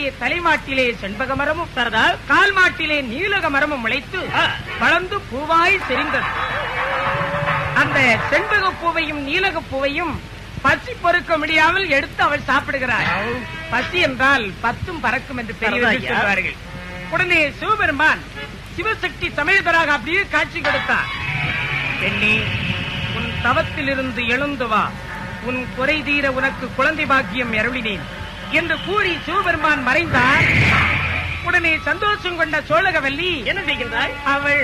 அவளுடைய தலைமாட்டிலே செண்பக மரமும் கால் மாட்டிலே நீலக மரமும் முளைத்து வளர்ந்து பூவாய் செறிந்தது அந்த செண்பக பூவையும் நீலக பூவையும் பசி பொறுக்க முடியாமல் எடுத்து அவள் சாப்பிடுகிறாள் பசி என்றால் பத்தும் பறக்கும் என்று பெரியவர்கள் சரிதான் ஐயா. சொல்வார்கள் உடனே சிவபெருமான் சிவசக்தி சமேதராக அப்படியே காட்சி கொடுத்தார் பெண்ணே உன் தவத்திலிருந்து எழுந்து வா உன் குறை தீர உனக்கு குழந்தை பாக்கியம் அருளினேன் என்று கூறி சிவபெருமான் மறைந்தார் உடனே சந்தோஷம் கொண்ட சோழகவல்லி என்ன செய்கின்றாய் அவள்